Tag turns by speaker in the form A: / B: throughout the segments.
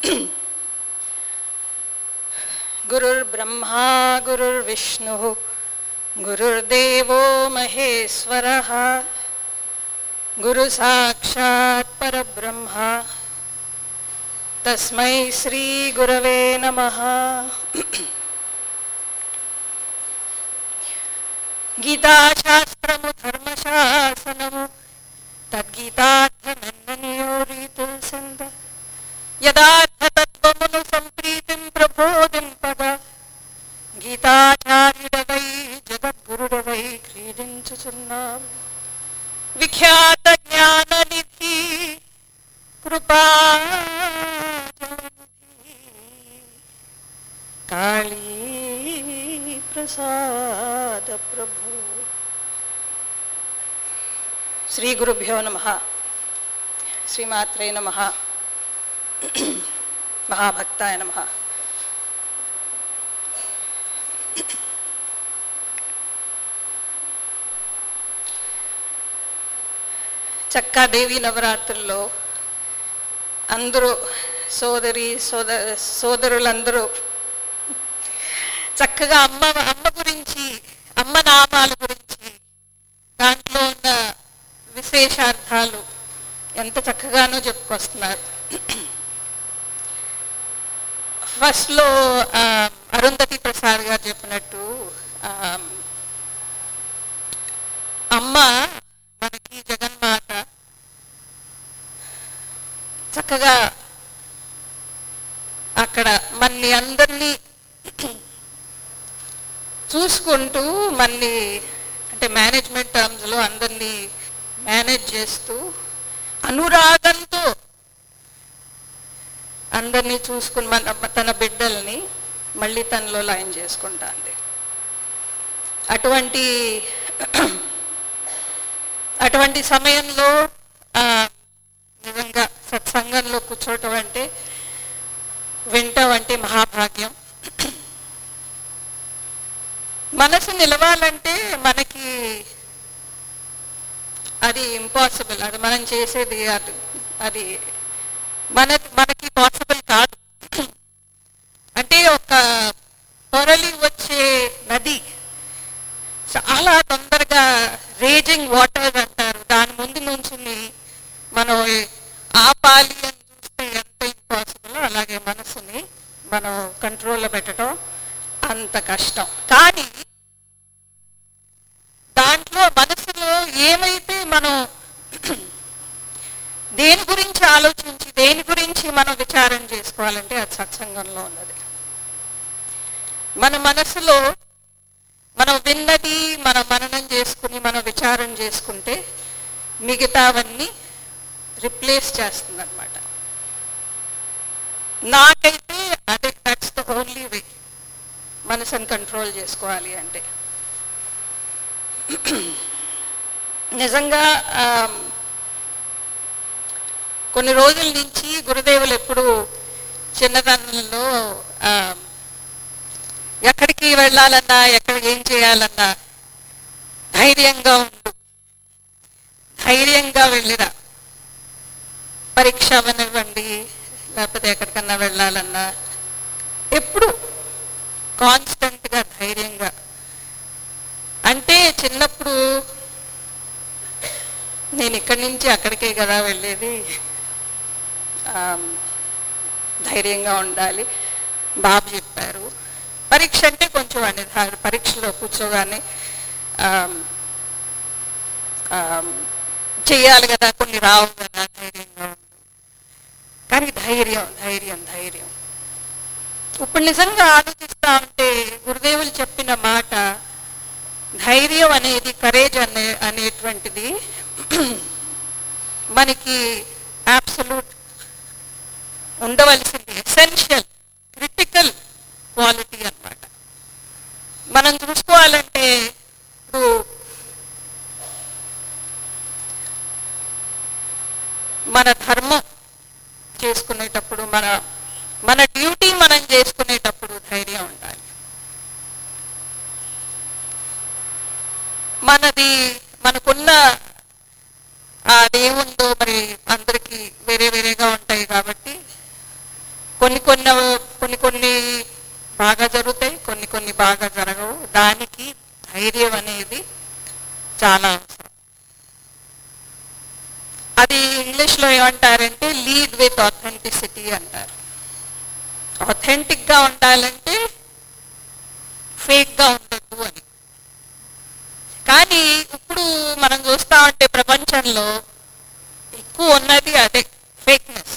A: गुरुर्ब्रह्मा गुरुर्विष्णुः गुरुर्देवो महेश्वरः गुरुसाक्षात् परब्रह्मा तस्मै श्रीगुरवे नमः गीताशास्त्रमु धर्मशासनमु तद्गीतार्थनन्दनियोरीतुसन्द యథార్థతత్వమును సంప్రీతిం ప్రబోధింపగ గీతాచార్యుడవై జగద్గురుడవై క్రీడించుచున్నావు విఖ్యాత జ్ఞాన నిధి కృపా కాళీ ప్రసాద ప్రభు శ్రీ గురుభ్యో నమ శ్రీమాత్రే నమ మహాభక్తాయ నమ చక్కా దేవి నవరాత్రుల్లో అందరూ సోదరి సోద సోదరులందరూ చక్కగా అమ్మ అమ్మ గురించి అమ్మ నామాల గురించి దాంట్లో ఉన్న విశేషార్థాలు ఎంత చక్కగానో చెప్పుకొస్తున్నారు ఫస్ట్లో ఆ, అరుంధతి ప్రసాద్ గారు చెప్పినట్టు ఆ, అమ్మ మనకి జగన్మాత చక్కగా అక్కడ మన్ని అందరినీ చూసుకుంటూ మన్ని అంటే మేనేజ్మెంట్ టర్మ్స్లో అందరినీ మేనేజ్ చేస్తూ అనురాగంతో అందరినీ చూసుకుని మన తన బిడ్డల్ని మళ్ళీ తనలో లైన్ చేసుకుంటాంది అటువంటి అటువంటి సమయంలో ఆ, నిజంగా సత్సంగంలో కూర్చోవటం అంటే వింటం అంటే మహాభాగ్యం మనసు నిలవాలంటే మనకి అది ఇంపాసిబుల్ అది మనం చేసేది అది అది మన మనకి పాసిబుల్ కాదు అంటే ఒక పొరలి వచ్చే నది చాలా తొందరగా రేజింగ్ వాటర్ అంటారు దాని ముందు నుంచి మనం ఆపాలి అని చూస్తే ఎంత ఇంపాసిబుల్ అలాగే మనసుని మనం కంట్రోల్లో పెట్టడం అంత కష్టం కానీ దాంట్లో మనసులో ఏమైతే మనం దేని గురించి ఆలోచించి దేని గురించి మనం విచారం చేసుకోవాలంటే అది సత్సంగంలో ఉన్నది మన మనసులో మనం విన్నది మనం మననం చేసుకుని మనం విచారం చేసుకుంటే మిగతావన్నీ రిప్లేస్ చేస్తుంది అనమాట నాకైతే అదే దట్స్ ద ఓన్లీ వే మనసుని కంట్రోల్ చేసుకోవాలి అంటే నిజంగా ఆ, కొన్ని రోజుల నుంచి గురుదేవులు ఎప్పుడు చిన్నతనంలో ఆ, ఎక్కడికి వెళ్ళాలన్నా ఎక్కడికి ఏం చేయాలన్నా ధైర్యంగా ఉండు ధైర్యంగా వెళ్ళిరా పరీక్ష అవనివ్వండి లేకపోతే ఎక్కడికన్నా వెళ్ళాలన్నా ఎప్పుడు కాన్స్టెంట్గా ధైర్యంగా అంటే చిన్నప్పుడు నేను ఇక్కడి నుంచి అక్కడికే కదా వెళ్ళేది ఆ, ధైర్యంగా ఉండాలి బాబు చెప్పారు పరీక్ష అంటే కొంచెం అని పరీక్షలో కూర్చోగానే ఆ, ఆ, చెయ్యాలి కదా కొన్ని రావు కదా ధైర్యంగా ఉండు కానీ ధైర్యం ధైర్యం ధైర్యం ఇప్పుడు నిజంగా ఆలోచిస్తా ఉంటే గురుదేవులు చెప్పిన మాట ధైర్యం అనేది కరేజ్ అనే అనేటువంటిది మనకి అబ్సల్యూట్ ఉండవలసింది ఎసెన్షియల్ క్రిటికల్ క్వాలిటీ అన్నమాట మనం చూసుకోవాలంటే ఇప్పుడు మన ధర్మం చేసుకునేటప్పుడు మన మన డ్యూటీ మనం చేసుకునేటప్పుడు ధైర్యం ఉండాలి మనది మనకున్న అదేముందో మరి అందరికీ వేరే వేరేగా ఉంటాయి కాబట్టి కొన్ని కొన్ని కొన్ని బాగా జరుగుతాయి కొన్ని కొన్ని బాగా జరగవు దానికి ధైర్యం అనేది చాలా అవసరం అది ఇంగ్లీష్లో ఏమంటారంటే లీడ్ విత్ ఆథెంటిసిటీ అంటారు ఆథెంటిక్గా ఉండాలంటే ఫేక్గా ఉండదు అని కానీ ఇప్పుడు మనం చూస్తా ఉంటే ప్రపంచంలో ఎక్కువ ఉన్నది అదే ఫేక్నెస్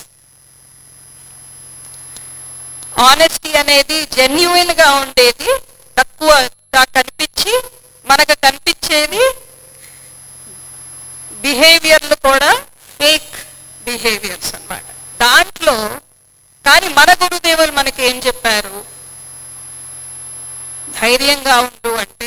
A: ఆనెస్టీ అనేది జెన్యున్ గా ఉండేది తక్కువగా కనిపించి మనకు కనిపించేది బిహేవియర్లు కూడా ఫేక్ బిహేవియర్స్ అన్నమాట దాంట్లో కానీ మన గురుదేవులు మనకి ఏం చెప్పారు ధైర్యంగా ఉండు అంటే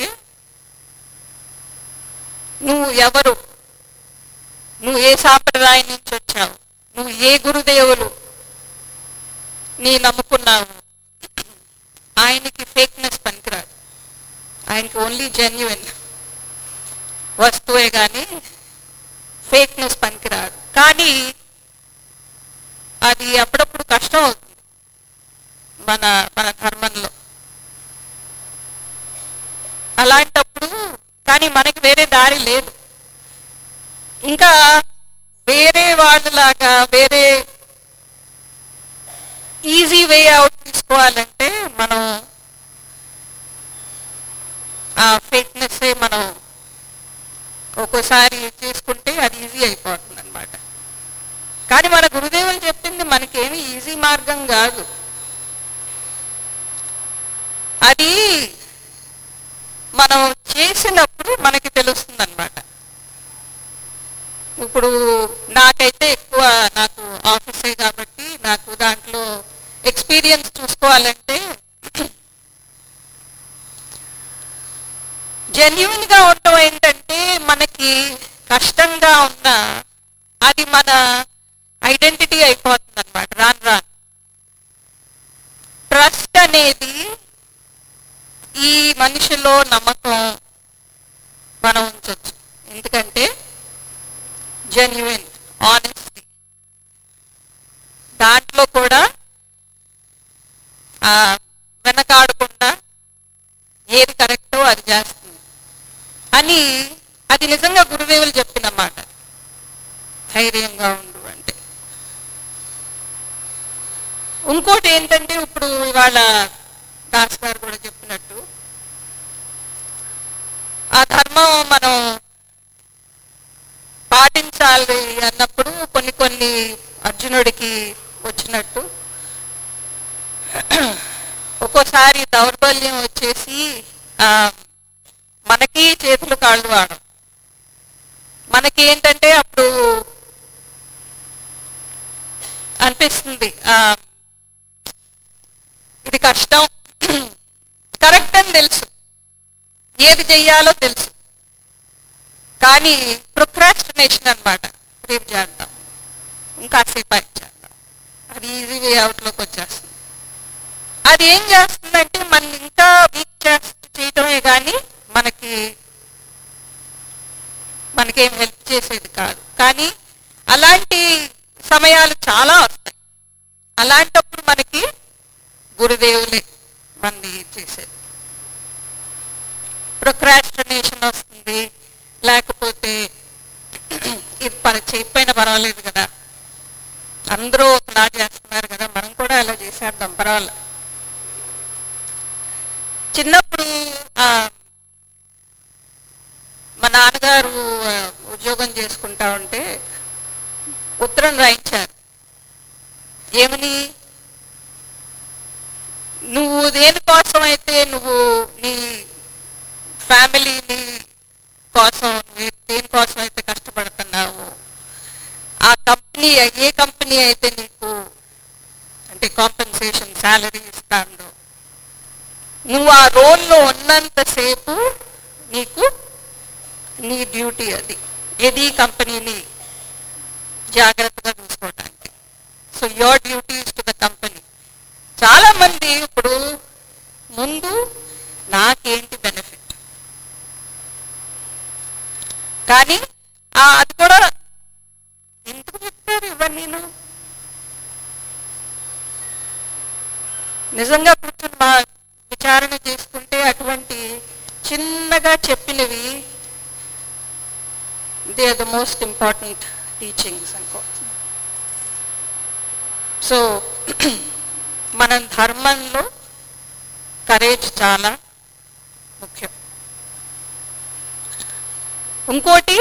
A: నువ్వు ఎవరు నువ్వు ఏ సాంప్రదాయం నుంచి వచ్చావు నువ్వు ఏ గురుదేవులు నీ నమ్ముకున్నావు ఆయనకి ఫేక్నెస్ పనికిరాదు ఆయనకి ఓన్లీ జెన్యున్ వస్తువే కానీ ఫేక్నెస్ పనికిరాదు కానీ అది అప్పుడప్పుడు కష్టం అవుతుంది మన మన ధర్మంలో అలాంటప్పుడు కానీ మనకి వేరే దారి లేదు ఇంకా వేరే వాళ్ళలాగా వేరే ఈజీ వే అవుట్ తీసుకోవాలంటే మనం ఆ ఫేక్నెస్ మనం ఒక్కోసారి చేసుకుంటే అది ఈజీ అయిపోతుంది అనమాట కానీ మన గురుదేవులు చెప్పింది మనకేమి ఈజీ మార్గం కాదు అది మనం చేసినప్పుడు మనకి తెలుస్తుంది అనమాట ఇప్పుడు నాకైతే ఎక్కువ నాకు ఆఫీసే కాబట్టి నాకు దాంట్లో ఎక్స్పీరియన్స్ చూసుకోవాలంటే జెన్యున్ గా ఉండటం ఏంటంటే మనకి కష్టంగా ఉన్న అది మన ఐడెంటిటీ అయిపోతుంది అనమాట రాను రాను ట్రస్ట్ అనేది ఈ మనిషిలో నమ్మకం మనం ఉంచవచ్చు ఎందుకంటే జెన్యున్ ఆనెస్టీ దాంట్లో కూడా ఆ, వెనకాడకుండా ఏది కరెక్టో అది చేస్తుంది అని అది నిజంగా గురుదేవులు చెప్పిన మాట ధైర్యంగా ఉండు అంటే ఇంకోటి ఏంటంటే ఇప్పుడు ఇవాళ దాస్ గారు కూడా చెప్పినట్టు ఆ ధర్మం మనం పాటించాలి అన్నప్పుడు కొన్ని కొన్ని అర్జునుడికి వచ్చినట్టు ఒక్కోసారి దౌర్బల్యం వచ్చేసి ఆ, మనకి చేతులు కాళ్ళు వాడడం మనకి ఏంటంటే అప్పుడు అనిపిస్తుంది ఆ, ఇది కష్టం కరెక్ట్ అని తెలుసు ఏది చెయ్యాలో తెలుసు కానీ ప్రొక్రాస్టినేషన్ అన్నమాట రేపు చేద్దాం ఇంకాసేపు అది చేద్దాం అది ఈజీ వే అవుట్లోకి వచ్చేస్తుంది అది ఏం చేస్తుందంటే మనం ఇంకా వీక్ చేస్తూ చేయటమే కానీ మనకి మనకేం హెల్ప్ చేసేది కాదు కానీ అలాంటి సమయాలు చాలా వస్తాయి అలాంటప్పుడు మనకి గురుదేవులే మంది చేసేది ప్రొక్రాస్టినేషన్ వస్తుంది లేకపోతే ఇది పని చేయకపోయినా పర్వాలేదు కదా అందరూ ఒకలా చేస్తున్నారు కదా మనం కూడా అలా చేసేద్దాం పర్వాలేదు చిన్నప్పుడు ఆ, మా నాన్నగారు ఆ, ఉద్యోగం చేసుకుంటా ఉంటే ఉత్తరం రాయించారు ఏమని నువ్వు దేనికోసం అయితే నువ్వు నీ ఫ్యామిలీని కోసం నువ్వు దేనికోసం అయితే కష్టపడుతున్నావు ఆ కంపెనీ ఏ కంపెనీ అయితే నీకు అంటే కాంపెన్సేషన్ శాలరీ ఇస్తాందో నువ్వు ఆ రోల్లో ఉన్నంతసేపు నీకు నీ డ్యూటీ అది ఏది కంపెనీని జాగ్రత్తగా చూసుకోవడానికి so your duty to the company చాలా మంది ఇప్పుడు ముందు నాకేంటి బెనిఫిట్ కానీ ఆ అది కూడా ఎందుకు చెప్పారు ఇవన్నీ నిజంగా కూర్చొని మా విచారణ చేసుకుంటే అటువంటి చిన్నగా చెప్పినవి they are the most important teachings అనుకో సో మన ధర్మంలో కరేజ్ చాలా ముఖ్యం ఇంకోటి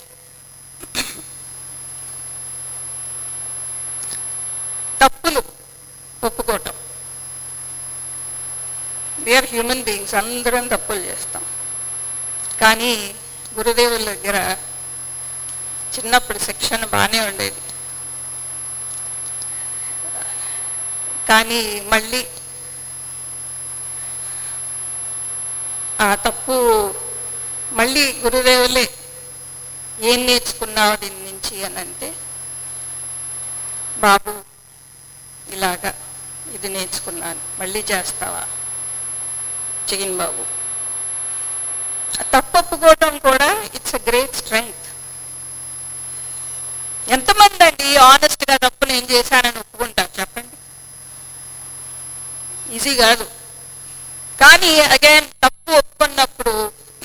A: తప్పులు ఒప్పుకోవటం వీఆర్ హ్యూమన్ బీయింగ్స్ అందరం తప్పులు చేస్తాం కానీ గురుదేవుల దగ్గర చిన్నప్పుడు శిక్షణ బాగానే ఉండేది కానీ మళ్ళీ ఆ తప్పు మళ్ళీ గురుదేవులే ఏం నేర్చుకున్నావు దీని నుంచి అని అంటే బాబు ఇలాగా ఇది నేర్చుకున్నాను మళ్ళీ చేస్తావా చెయ్యను బాబు ఆ తప్పు ఒప్పుకోవడం కూడా ఇట్స్ అ గ్రేట్ స్ట్రెంగ్త్ ఎంతమంది అండి ఆనెస్ట్గా తప్పు నేను చేశానని ఒప్పుకుంటారు చెప్పండి ఈజీ కాదు కానీ అగైన్ తప్పు ఒప్పుకున్నప్పుడు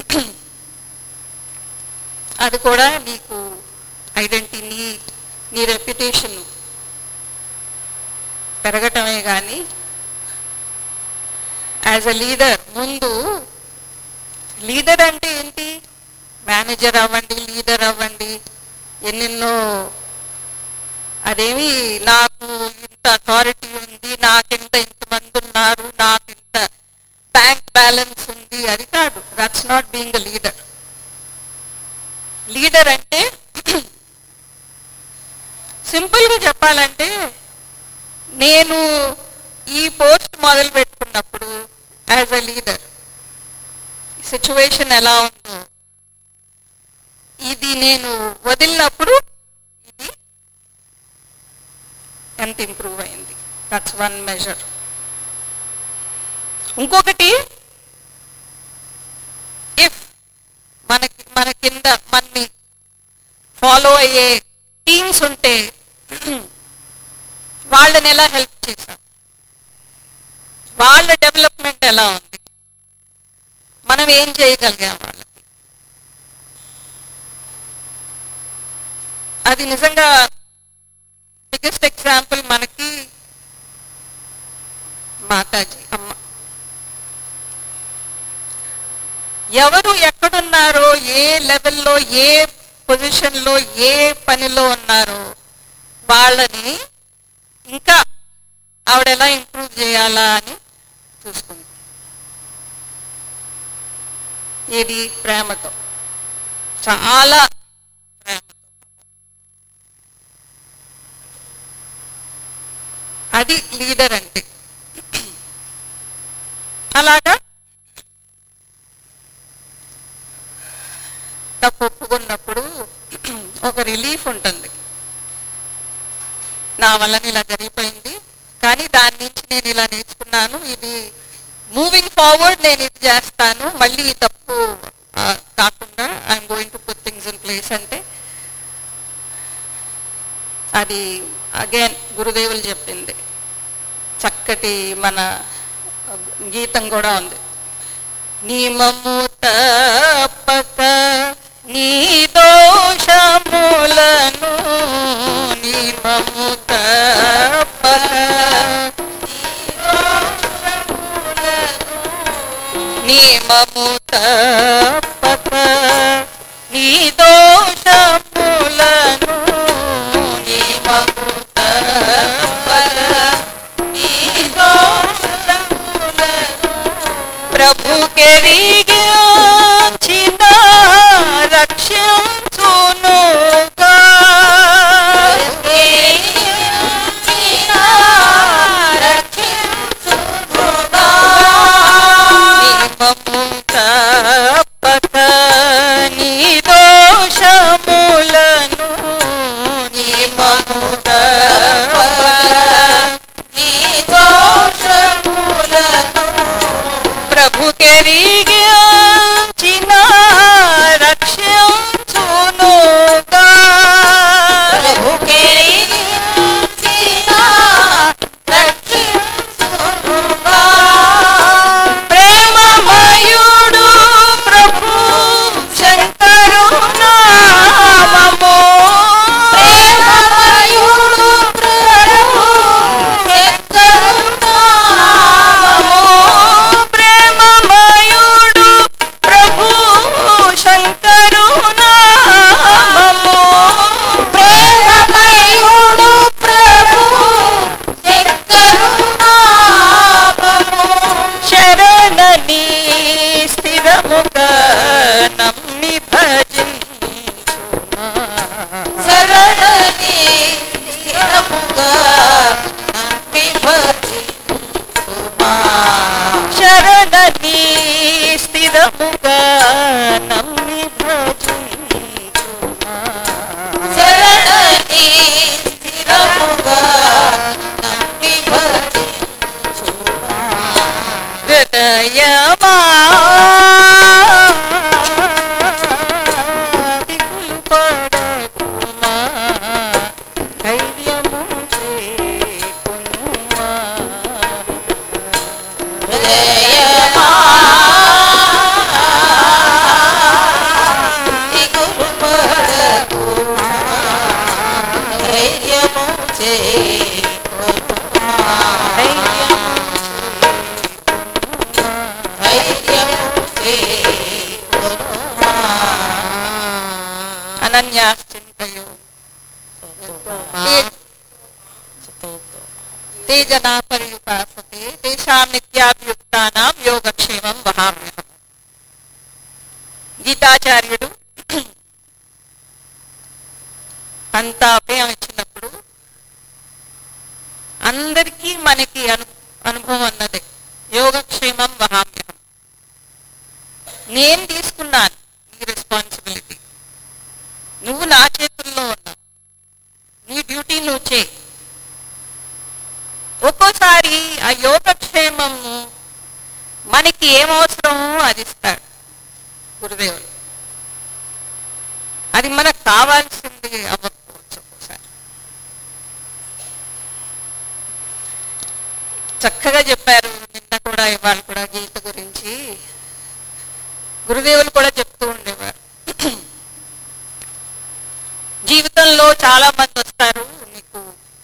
A: అది కూడా నీకు ఐడెంటిటీ నీ నీ రెప్యుటేషన్ పెరగటమే కానీ యాజ్ అ లీడర్ ముందు లీడర్ అంటే ఏంటి మేనేజర్ అవ్వండి లీడర్ అవ్వండి ఎన్నెన్నో అదేమి నాకు ఇంత అథారిటీ ఉంది నాకింత ఇంతమంది ఉన్నారు నాకు ఇంత బ్యాంక్ బ్యాలెన్స్ ఉంది అది కాదు that's not being a leader leader అంటే సింపుల్గా చెప్పాలంటే నేను ఈ పోస్ట్ మొదలు పెట్టుకున్నప్పుడు యాజ్ అ లీడర్ సిచ్యువేషన్ ఎలా ఉందో ఇది నేను వదిలినప్పుడు ఇది ఎంత ఇంప్రూవ్ అయింది దట్స్ వన్ మెజర్ ఇంకొకటి ఇఫ్ మనకి మన కింద మనని ఫాలో అయ్యే టీమ్స్ ఉంటే వాళ్ళని ఎలా హెల్ప్ చేశాం వాళ్ళ డెవలప్మెంట్ ఎలా ఉంది మనం ఏం చేయగలిగాం వాళ్ళకి అది నిజంగా బిగ్గెస్ట్ ఎగ్జాంపుల్ మనకి మాతాజీ అమ్మ ఎవరు ఎక్కడున్నారో ఏ లెవెల్లో ఏ పొజిషన్లో ఏ పనిలో ఉన్నారో వాళ్ళని ఇంకా ఆవిడ ఎలా ఇంప్రూవ్ చేయాలా అని చూసుకుంది ఇది ప్రేమతో చాలా ప్రేమతో అది లీడర్ అంటే అలాగా తప్పు ఒప్పుకున్నప్పుడు ఒక రిలీఫ్ ఉంటుంది నా వల్ల ఇలా జరిగిపోయింది కానీ దాని నుంచి నేను ఇలా నేర్చుకున్నాను ఇది మూవింగ్ ఫార్వర్డ్ నేను ఇది చేస్తాను మళ్ళీ ఈ తప్పు ఆ, కాకుండా I'm going to put things in place అంటే అది అగైన్ గురుదేవులు చెప్పింది చక్కటి మన గీతం కూడా ఉంది నిమము తప్పక నీ దోషములను నిమము తప్పక నిమము తప్పక నీ దోషములను నిమము తప్పక నీ దోషములను ప్రభు కెరిగిన రక్షించునుగా నిమము తప్పక నీ దోషములను నిమము తప్పక నీ దోషములను ప్రభు కెరిగిన జయమా దిగులు పడకుమా ధైర్యము చేకొనుమా
B: జయమా దిగులు పడకుమా ధైర్యము చేకొనుమా ధైర్యము చేకొనుమా
A: అనన్యాశ్చింతయో ते जना पर्युपासते तेषां నిత్యాభియుక్తానాం యోగక్షేమం వహామ్యహం గీతాచార్యుడు అంత అభయం ఇచ్చినప్పుడు అందరికీ మనకి అను అనుభవం అన్నదే యోగక్షేమం వహామ్యహం నేను తీసుకున్నాను ఈ రెస్పాన్సిబిలిటీ నువ్వు నా చేతుల్లో ఉన్నావు నీ డ్యూటీ నువ్వు చేయి ఒక్కోసారి ఆ యోగక్షేమము మనకి ఏం అవసరమో అది ఇస్తాడు గురుదేవుడు అది మనకు కావాల్సింది అవ్వకపోవచ్చు ఒక్కోసారి చక్కగా చెప్పారు నిన్న కూడా ఇవాళ కూడా గీత గురించి గురుదేవులు కూడా చెప్తూ ఉండేవారు జీవితంలో చాలా మంది వస్తారు నీకు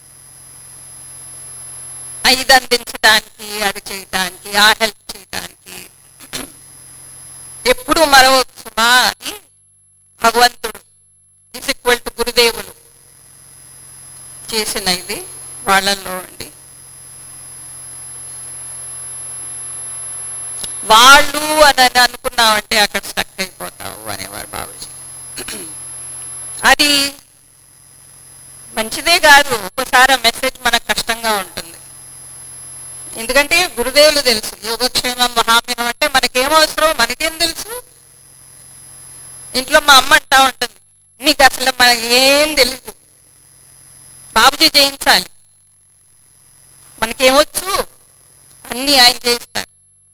A: ఇది అందించడానికి అది చేయటానికి ఆ హెల్ప్ చేయటానికి ఎప్పుడు మరొక సుమా అని భగవంతుడు ఇస్ ఈక్వల్ టు గురుదేవులు చేసిన ఇది వాళ్ళల్లో అండి వాళ్ళు అని అని అనుకున్నావంటే అక్కడ స్టక్ అయిపోతావు అనేవారు బాబుజీ అది మంచిదే కాదు ఒకసారి ఆ మెసేజ్ మనకు కష్టంగా ఉంటుంది ఎందుకంటే గురుదేవులు తెలుసు యోగక్షేమం మహామ్యం అంటే మనకేం అవసరం మనకేం తెలుసు ఇంట్లో మా అమ్మ అంటా ఉంటుంది నీకు అసలు మనకి ఏం తెలియదు బాబుజీ చేయించాలి మనకేమొచ్చు అన్నీ ఆయన చేయిస్తారు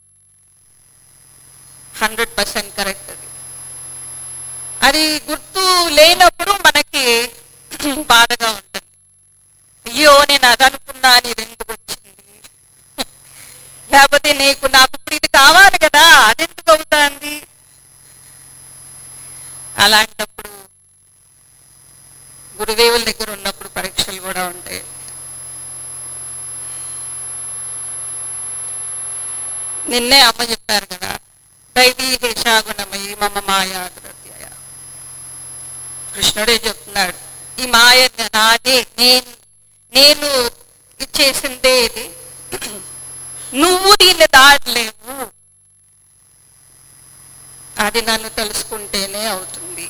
A: హండ్రెడ్ పర్సెంట్ కరెక్ట్ అది అది గుర్తు లేనప్పుడు మనకి బాధగా ఉంటుంది అయ్యో నేను అది అనుకున్నా ఇది ఎందుకు వచ్చింది లేకపోతే నీకు నాకు ఇప్పుడు ఇది కావాలి కదా అది ఎందుకు అవుతుంది అలాంటప్పుడు గురుదేవుల దగ్గర ఉన్నప్పుడు పరీక్షలు కూడా ఉంటాయి నిన్నే అమ్మ చెప్పారు కదా దైవీ హేషాగుణమయి మమ మాయా ప్రత్యయ కృష్ణుడే చెప్తున్నాడు ఈ మాయ నాదే నేను నేను ఇచ్చేసిందే ఇది నువ్వు దీన్ని దాటలేవు అది నన్ను తెలుసుకుంటేనే అవుతుంది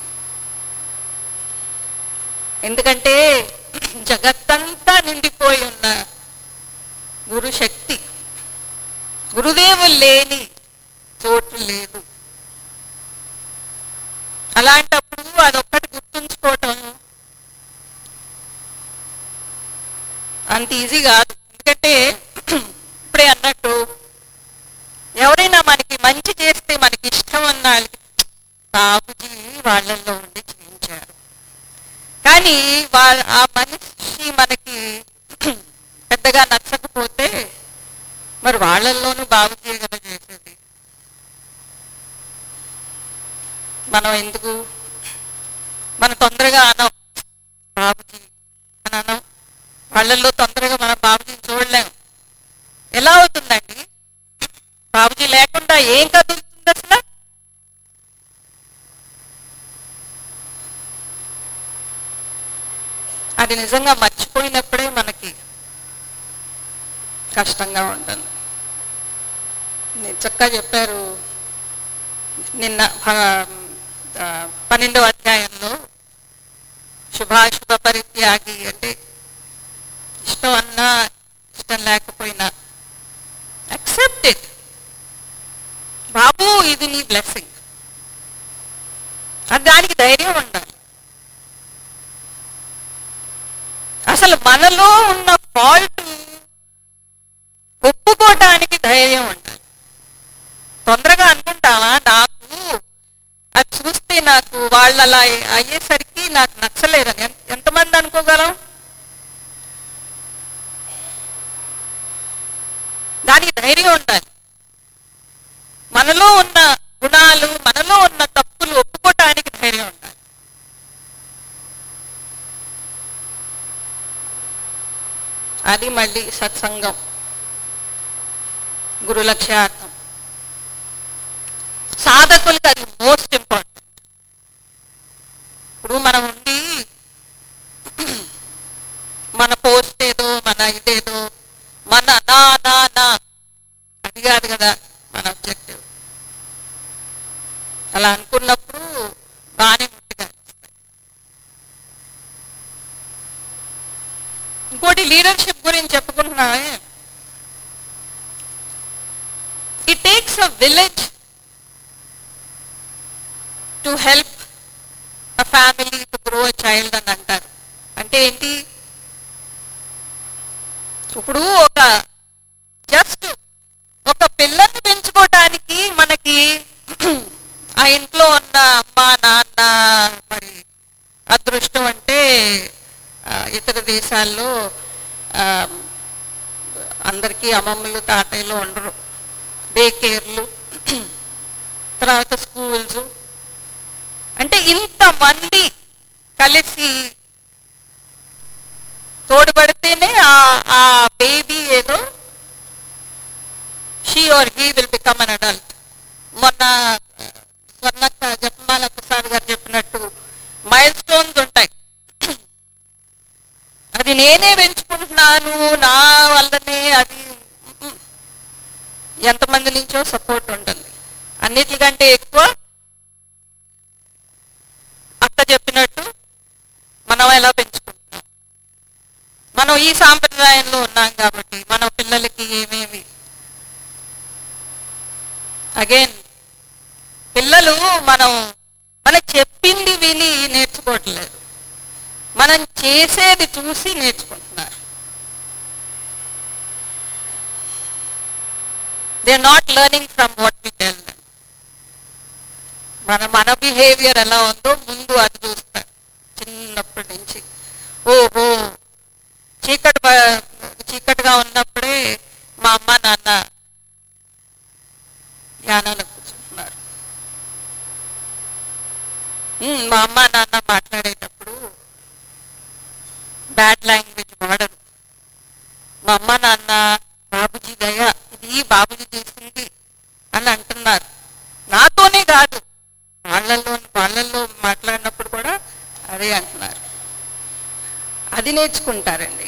A: ఎందుకంటే జగత్తంతా నిండిపోయి ఉన్న గురు శక్తి గురుదేవులు లేని చోటు లేదు అలాంటప్పుడు అదొక్కటి గుర్తుంచుకోవటం అంత ఈజీ కాదు ఎందుకంటే ఇప్పుడే అన్నట్టు ఎవరైనా మనకి మంచి చేస్తే మనకి ఇష్టం అన్నాళ్ళు బాబుజీ వాళ్ళల్లో ఉండి చేయించారు కానీ వాళ్ళ ఆ మనిషి మనకి పెద్దగా నచ్చకపోతే మరి వాళ్ళల్లోనూ బాబుజీ కదా చేసేది మనం ఎందుకు మనం తొందరగా అనం బాబుజీ అని అనం వాళ్ళల్లో తొందరగా మనం బాబుజీని చూడలేం ఎలా అవుతుందండి బాబుజీ లేకుండా ఏం కదులుతుంది అసలు అది నిజంగా మర్చిపోయినప్పుడే మనకి కష్టంగా ఉంటుంది మీరు చక్కగా చెప్పారు నిన్న భ- ఆ, పన్నెండవ అధ్యాయంలో శుభాశుభ పరిత్యాగి అంటే ఇష్టం అన్నా ఇష్టం లేకపోయినా అక్సెప్ట్ ఇట్ బాబు ఇది నీ బ్లెస్సింగ్ అది దానికి ధైర్యం ఉండాలి అసలు మనలో ఉన్న ఫాల్ట్ ఒప్పుకోవటానికి ధైర్యం ఉండాలి తొందరగా అనుకుంటావా నాకు అది చూస్తే నాకు వాళ్ళు అలా అయ్యేసరికి నాకు నచ్చలేదని ఎంత- ఎంతమంది అనుకోగలం దానికి ధైర్యం ఉండాలి మనలో ఉన్న గుణాలు మనలో ఉన్న తప్పులు ఒప్పుకోవటానికి ధైర్యం ఉండాలి అది మళ్ళీ సత్సంగం గురు లక్ష్యార్థం సాధకులకి అది మోస్ట్ ఇంపార్టెంట్ ఇప్పుడు మనం ఉండి మన పోస్ట్ ఏదో మన ఇదేదో మన నా నా నా అది కాదు కదా మన ఆబ్జెక్టివ్ అలా అనుకున్నప్పుడు బాగానే ముందుగా ఇంకోటి లీడర్షిప్ గురించి చెప్పుకుంటున్నామే it takes a village to help a family to grow a child అని అంటారు అంటే ఏంటి ఇప్పుడు ఒక జస్ట్ ఒక పిల్లల్ని పెంచుకోవటానికి మనకి ఆ ఇంట్లో ఉన్న అమ్మ నాన్న మరి అదృష్టం అంటే ఆ, ఇతర దేశాల్లో ఆ, అందరికీ అమ్మమ్మలు తాతయ్యలు ఉండరు డే కేర్లు తర్వాత స్కూల్స్ అంటే ఇంతమంది కలిసి తోడ్పడితేనే ఆ ఆ బేబీ ఏదో she or he will become an adult మొన్న స్వర్ణక్క జపమాల ప్రసాద్ గారు చెప్పినట్టు మైల్ స్టోన్స్ ఉంటాయి అది నేనే పెంచుకుంటున్నాను నా వల్లనే అది మ్మ్. ఎంతమంది నుంచో సపోర్ట్ ఉంటుంది అన్నిటికంటే ఎక్కువ అక్క చెప్పినట్టు మనం ఎలా పెంచుకుంటున్నాం మనం ఈ సాంప్రదాయంలో ఉన్నాం కాబట్టి మన పిల్లలకి ఏమేమి అగైన్ పిల్లలు మనం మనం చెప్పింది విని నేర్చుకోవట్లేదు మనం చేసేది చూసి నేర్చుకుంటున్నారు they not learning from what we tell మన మన బిహేవియర్ ఎలా ఉందో ముందు అది చూస్తారు చిన్నప్పటి నుంచి ఓహో చీకటి ప- చీకటిగా ఉన్నప్పుడే మా అమ్మ నాన్న ధ్యానాలు కూర్చుంటున్నారు ఉమ్, మా అమ్మ నాన్న మాట్లాడేటప్పుడు బ్యాడ్ లాంగ్వేజ్ వాడరు మా అమ్మ నాన్న బాబుజీ దయ ఇది బాబుజీ చేసింది అని అంటున్నారు నాతోనే కాదు వాళ్ళల్లో వాళ్ళల్లో మాట్లాడినప్పుడు కూడా అదే అంటున్నారు అది నేర్చుకుంటారండి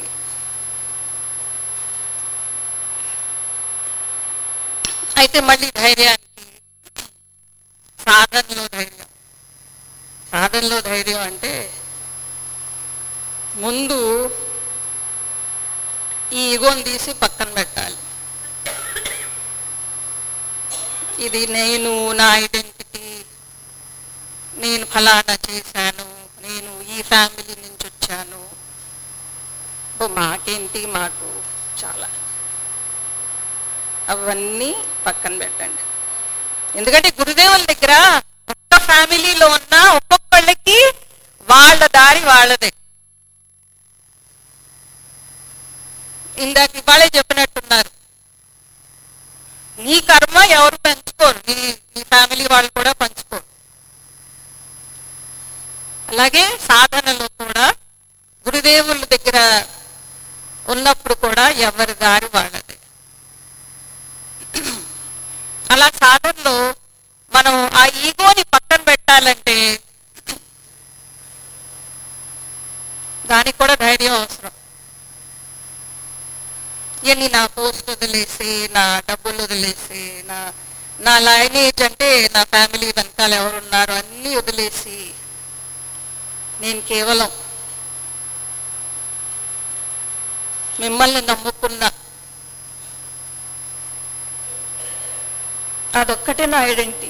A: అయితే మళ్ళీ ధైర్యానికి సాధనలో ధైర్యం సాధనలో ధైర్యం అంటే ముందు ఈ ఈగోని తీసి పక్కన పెట్టాలి ఇది నేను నా ఐడెంటిటీ నేను ఫలానా చేశాను నేను ఈ ఫ్యామిలీ నుంచి వచ్చాను ఓ మాకేంటి మాకు చాలా అవన్నీ పక్కన పెట్టండి ఎందుకంటే గురుదేవుల దగ్గర ఒక్క ఫ్యామిలీలో ఉన్న ఒక్కొక్కళ్ళకి వాళ్ళ దారి వాళ్ళదే ఇందాక ఇవాళే చెప్పినట్టున్నారు నీ కర్మ ఎవరు పంచుకోరు నీ నీ ఫ్యామిలీ వాళ్ళు కూడా పంచుకోరు అలాగే సాధనలో కూడా గురుదేవుల దగ్గర ఉన్నప్పుడు కూడా ఎవరి దారి వాళ్ళది అలా సాధనలో మనం ఆ ఈగోని పక్కన పెట్టాలంటే దానికి కూడా ధైర్యం అవసరం ఇవన్నీ నా పోస్ట్ వదిలేసి నా డబ్బులు వదిలేసి నా నా లైనేజ్ అంటే నా ఫ్యామిలీ వెనకాల ఎవరున్నారు అన్నీ వదిలేసి నేను కేవలం మిమ్మల్ని నమ్ముకున్నా అదొక్కటే నా ఐడెంటిటీ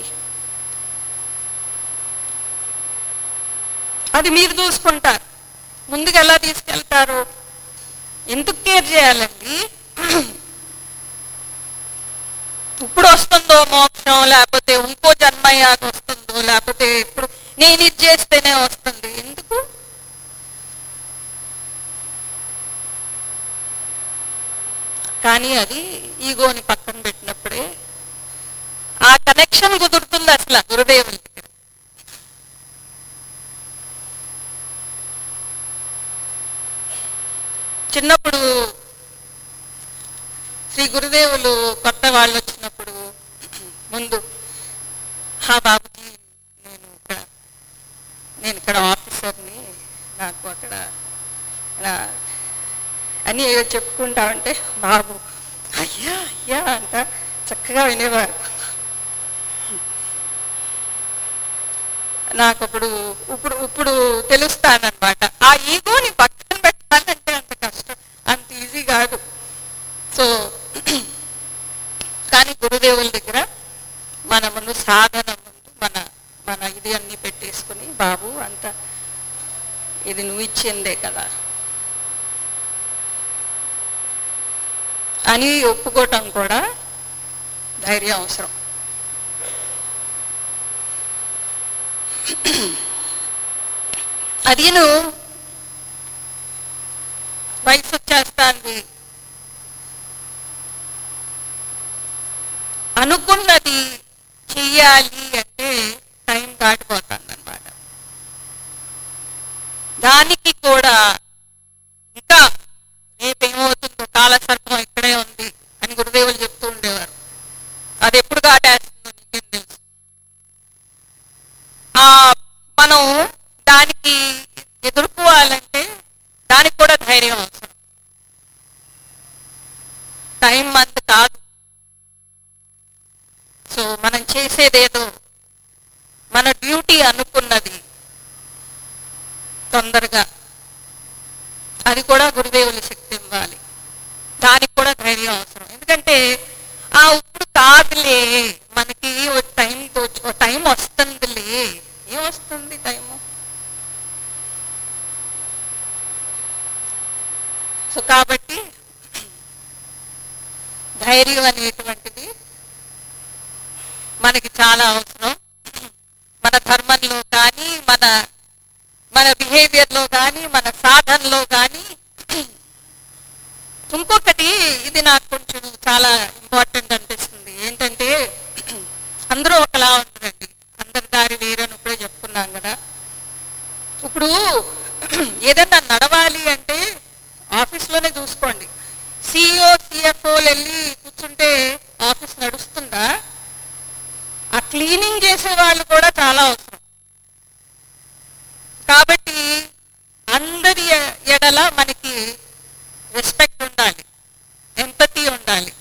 A: అది మీరు చూసుకుంటారు ముందుకు ఎలా తీసుకెళ్తారు ఎందుకు కేర్ చేయాలండి ఇప్పుడు వస్తుందో మోక్షం మోక్షం లేకపోతే ఇంకో జన్మ అయ్యాక వస్తుందో లేకపోతే ఇప్పుడు నేను ఇది చేస్తేనే వస్తుంది ఎందుకు కానీ అది ఈగోని పక్కన పెట్టినప్పుడే ఆ కనెక్షన్ కుదురుతుంది అసలు గురుదేవుల దగ్గర చిన్నప్పుడు శ్రీ గురుదేవులు కొత్త వాళ్ళు వచ్చినప్పుడు ముందు హా బాబుజీ నేను ఇక్కడ నేను ఇక్కడ ఆఫీసర్ని నాకు అక్కడ ఇలా అని ఏదో చెప్పుకుంటా ఉంటే బాబు అయ్యా అయ్యా అంట చక్కగా వినేవారు నాకు అప్పుడు ఇప్పుడు ఇప్పుడు తెలుస్తానన్నమాట ఆ ఈగోని పక్కన పెట్టాలంటే అంత కష్టం అంత ఈజీ కాదు సో కానీ గురుదేవుల దగ్గర మన ముందు సాధన ముందు మన మన ఇది అన్ని పెట్టేసుకుని బాబు అంత ఇది నువ్వు ఇచ్చిందే కదా అని ఒప్పుకోవటం కూడా ధైర్యం అవసరం అదిను వయసు వచ్చేస్తాంది అనుకున్నది చెయ్యాలి అంటే టైం దాటిపోతుంది అనమాట దానికి కూడా ఇంకా రేపేమవుతుందో కాలసర్పం ఇక్కడే ఉంది అని గురుదేవులు చెప్తూ ఉండేవారు అది ఎప్పుడు దాటేస్తుందో నీకేం తెలుసు ఆ మనం దానికి ఎదుర్కోవాలంటే దానికి కూడా ధైర్యం అవసరం టైం అంత కాదు సో మనం చేసేదేదో మన డ్యూటీ అనుకున్నది తొందరగా అది కూడా గురుదేవుల శక్తి ఇవ్వాలి దానికి కూడా ధైర్యం అవసరం ఎందుకంటే ఆ ఇప్పుడు కాదులే మనకి ఓ టైం ఓ టైం వస్తుందిలే ఏం వస్తుంది టైము సో కాబట్టి ధైర్యం అనేటువంటిది మనకి చాలా అవసరం మన ధర్మంలో కానీ మన మన బిహేవియర్లో కానీ మన సాధనలో కానీ ఇంకొకటి ఇది నాకు కొంచెం చాలా ఇంపార్టెంట్ అనిపిస్తుంది ఏంటంటే అందరూ ఒకలా ఉంటారండి అందరి దారి వేరని ఇప్పుడే చెప్పుకున్నాం కదా ఇప్పుడు ఏదన్నా నడవాలి అంటే ఆఫీస్లోనే చూసుకోండి సిఇఓ సిఎఫ్ఓలు వెళ్ళి కూర్చుంటే ఆఫీస్ నడుస్తుందా ఆ క్లీనింగ్ చేసే వాళ్ళు కూడా చాలా అవసరం కాబట్టి అందరి ఎ- ఎడల మనకి రెస్పెక్ట్ ఉండాలి ఎంపతి ఉండాలి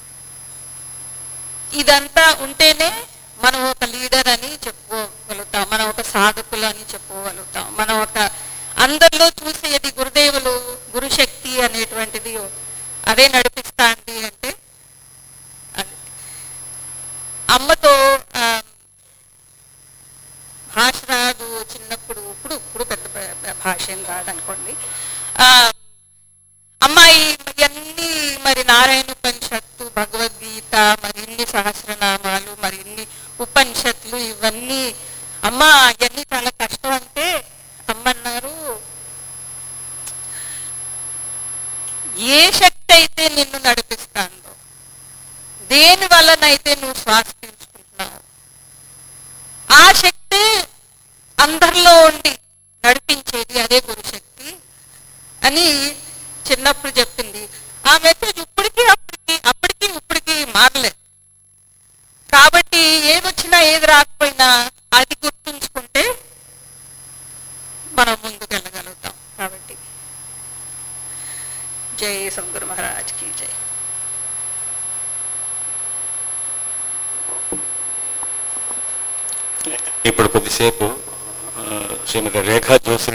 A: ఇదంతా ఉంటేనే మనం ఒక లీడర్ అని చెప్పుకోగలుగుతాం మనం ఒక సాధకులు అని చెప్పుకోగలుగుతాం మనం ఒక అందరిలో చూసేది గురుదేవులు గురుశక్తి అనేటువంటిది అదే నడిపిస్తా అండి అంటే అది. అమ్మతో ఆ, భాష రాదు చిన్నప్పుడు ఇప్పుడు ఇప్పుడు పెద్ద ప- ప- భాష ఏం రాదనుకోండి ఆ, అమ్మాయి ఇవన్నీ మరి నారాయణ ఉపనిషత్తు భగవద్గీత మరి ఇన్ని సహస్రనామాలు మరి ఇన్ని ఉపనిషత్తులు ఇవన్నీ అమ్మ ఇవన్నీ చాలా కష్టం అంటే అమ్మన్నారు ఏ శక్తి అయితే నిన్ను నడిపిస్తాందో దేని వలనైతే నువ్వు శ్వాస పీల్చుకుంటున్నావు ఆ శక్తి అందరిలో ఉండి నడిపించేది అదే గురుశక్తి అని చిన్నప్పుడు చెప్పింది ఆ మెసేజ్ ఇప్పటికీ అప్పటికి అప్పటికి ఇప్పటికి మారలేదు కాబట్టి ఏది వచ్చినా ఏది రాకపోయినా అది గుర్తుంచుకుంటే మనం ముందుకు వెళ్ళగలుగుతాం కాబట్టి జై సద్గురు మహారాజ్కి జై
C: ఇప్పుడు కొద్దిసేపు ఆ, శ్రీమతి రేఖా జోసి